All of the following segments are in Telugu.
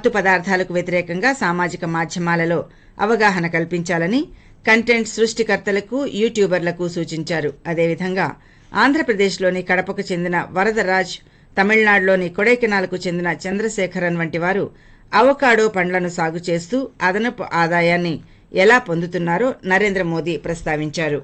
మత్తు పదార్థాలకు వ్యతిరేకంగా సామాజిక మాధ్యమాలలో అవగాహన కల్పించాలని కంటెంట్ సృష్టికర్తలకు యూట్యూబర్లకు సూచించారు అదేవిధంగా ఆంధ్రప్రదేశ్లోని కడపకు చెందిన వరదరాజ్ తమిళనాడులోని కొడైకెనాల్కు చెందిన చంద్రశేఖరన్ వంటి వారు అవకాడో పండ్లను సాగు చేస్తూ అదనపు ఆదాయాన్ని ఎలా పొందుతున్నారో నరేంద్ర మోదీ ప్రస్తావించారు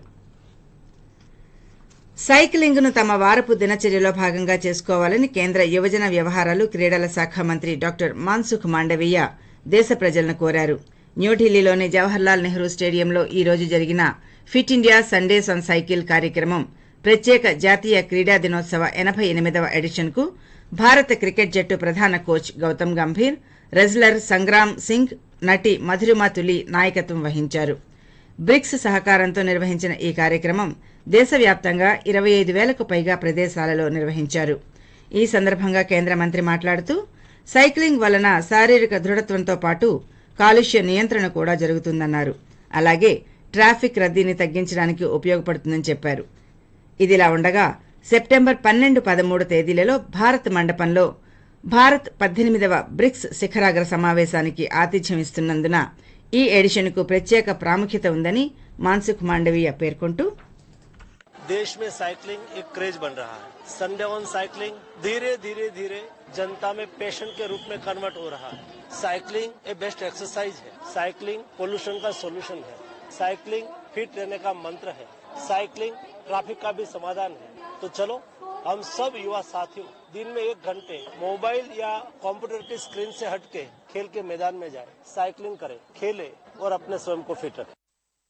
సైక్లింగ్ ను తమ వారపు దినచర్యలో భాగంగా చేసుకోవాలని కేంద్ర యువజన వ్యవహారాలు క్రీడల శాఖ మంత్రి డాక్టర్ మాన్సుఖ్ మాండవీయ దేశ ప్రజలను కోరారు న్యూఢిల్లీలోని జవహర్లాల్ నెహ్రూ స్టేడియంలో ఈ రోజు జరిగిన fit India Sundays on cycle కార్యక్రమం ప్రత్యేక జాతీయ క్రీడా దినోత్సవ ఎనభై ఎనిమిదవ ఎడిషన్ కు భారత క్రికెట్ జట్టు ప్రధాన కోచ్ గౌతమ్ గంభీర్ రెజ్లర్ సంగ్రామ్ సింగ్ నటి మధురిమ తులి నాయకత్వం వహించారు బ్రిక్స్ సహకారంతో నిర్వహించిన ఈ కార్యక్రమం దేశవ్యాప్తంగా ఇరవై ఐదు వేలకు పైగా ప్రదేశాలలో నిర్వహించారు ఈ సందర్భంగా కేంద్ర మంత్రి మాట్లాడుతూ సైక్లింగ్ వలన శారీరక దృఢత్వంతో పాటు కాలుష్య నియంత్రణ కూడా జరుగుతుందన్నారు అలాగే ట్రాఫిక్ రద్దీని తగ్గించడానికి ఉపయోగపడుతుందని చెప్పారు ఇదిలా ఉండగా సెప్టెంబర్ పన్నెండు పదమూడు తేదీలలో భారత్ మండపంలో భారత్ పద్దెనిమిదవ బ్రిక్స్ శిఖరాగ్ర సమావేశానికి ఆతిథ్యం ఇస్తున్నందున ఈ ఎడిషన్కు ప్రత్యేక ప్రాముఖ్యత ఉందని మాన్సుఖ్ మాండవీయ పేర్కొంటూ देश में साइकिलिंग एक क्रेज बन रहा है संडे ऑन साइकिलिंग धीरे धीरे धीरे जनता में पैशन के रूप में कन्वर्ट हो रहा है साइकिलिंग ए बेस्ट एक्सरसाइज है साइकिलिंग पोल्यूशन का सोल्यूशन है साइकिलिंग फिट रहने का मंत्र है साइकिलिंग ट्रैफिक का भी समाधान है तो चलो हम सब युवा साथियों दिन में एक घंटे मोबाइल या कंप्यूटर की स्क्रीन से हट के खेल के मैदान में जाए साइकिलिंग करें खेले और अपने स्वयं को फिट रखें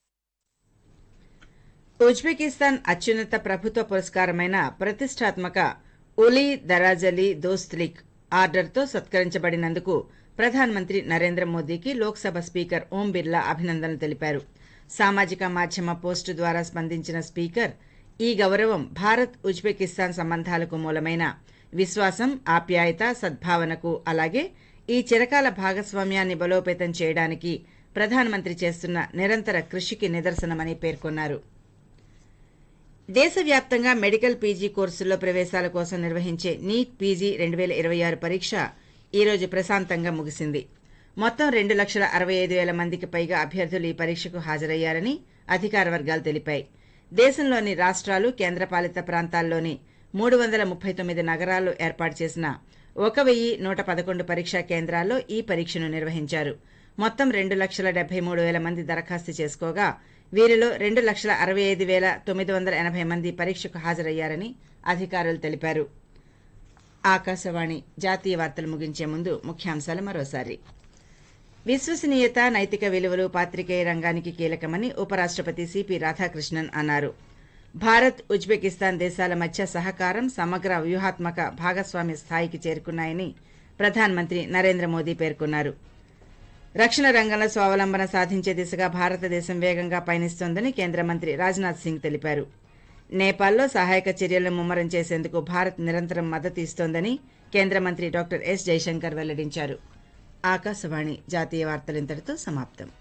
ఉజ్బెకిస్తాన్ అత్యున్నత ప్రభుత్వ పురస్కారమైన ప్రతిష్టాత్మక ఉలీ దరాజలీ దోస్త్లిక్ ఆర్డర్తో సత్కరించబడినందుకు ప్రధానమంత్రి నరేంద్ర మోదీకి లోక్సభ స్పీకర్ ఓం బిర్లా అభినందనలు తెలిపారు సామాజిక మాధ్యమ పోస్టు ద్వారా స్పందించిన స్పీకర్ ఈ గౌరవం భారత్ ఉజ్బెకిస్తాన్ సంబంధాలకు మూలమైన విశ్వాసం ఆప్యాయత సద్భావనకు అలాగే ఈ చిరకాల భాగస్వామ్యాన్ని బలోపేతం చేయడానికి ప్రధానమంత్రి చేస్తున్న నిరంతర కృషికి నిదర్శనమని పేర్కొన్నారు దేశవ్యాప్తంగా మెడికల్ పీజీ కోర్సుల్లో ప్రవేశాల కోసం నిర్వహించే నీట్ పీజీ రెండు వేల ఇరవై ఆరు పరీక్ష ఈ రోజు ప్రశాంతంగా ముగిసింది మొత్తం రెండు లక్షల అరవై ఐదు వేల మందికి పైగా అభ్యర్థులు ఈ పరీక్షకు హాజరయ్యారని అధికార వర్గాలు తెలిపాయి దేశంలోని రాష్ట్రాలు కేంద్రపాలిత ప్రాంతాల్లోని మూడు వందల ముప్పై తొమ్మిది నగరాల్లో ఏర్పాటు చేసిన ఒక వెయ్యి నూట పదకొండు పరీక్షా కేంద్రాల్లో ఈ పరీక్షను నిర్వహించారు మొత్తం రెండు లక్షల డెబ్బై మూడు వేల మంది దరఖాస్తు చేసుకోగా వీరిలో రెండు లక్షల అరవై ఐదు వేల తొమ్మిది వందల ఎనభై మంది పరీక్షకు హాజరయ్యారని అధికారులు తెలిపారు ఆకాశవాణి జాతీయ వార్తలు ముగించే ముందు ముఖ్యాంశాలు మరోసారి విశ్వసనీయత నైతిక విలువలు పాత్రికేయ రంగానికి కీలకమని ఉపరాష్టపతి సిపి రాధాకృష్ణన్ అన్నారు భారత్ ఉజ్బెకిస్తాన్ దేశాల మధ్య సహకారం సమగ్ర వ్యూహాత్మక భాగస్వామ్య స్థాయికి చేరుకున్నాయని ప్రధానమంత్రి నరేంద్ర మోదీ పేర్కొన్నారు రక్షణ రంగంలో స్వావలంబన సాధించే దిశగా భారతదేశం వేగంగా పయనిస్తోందని కేంద్ర మంత్రి రాజ్నాథ్ సింగ్ తెలిపారు నేపాల్లో సహాయక చర్యలను ముమ్మరం చేసేందుకు భారత్ నిరంతరం మద్దతు ఇస్తోందని కేంద్ర మంత్రి డాక్టర్ ఎస్ జైశంకర్ వెల్లడించారు ఆకాశవాణి జాతీయ వార్తలు ఇంతటితో సమాప్తం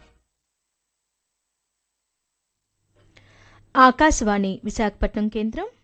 ఆకాశవాణి విశాఖపట్నం కేంద్రం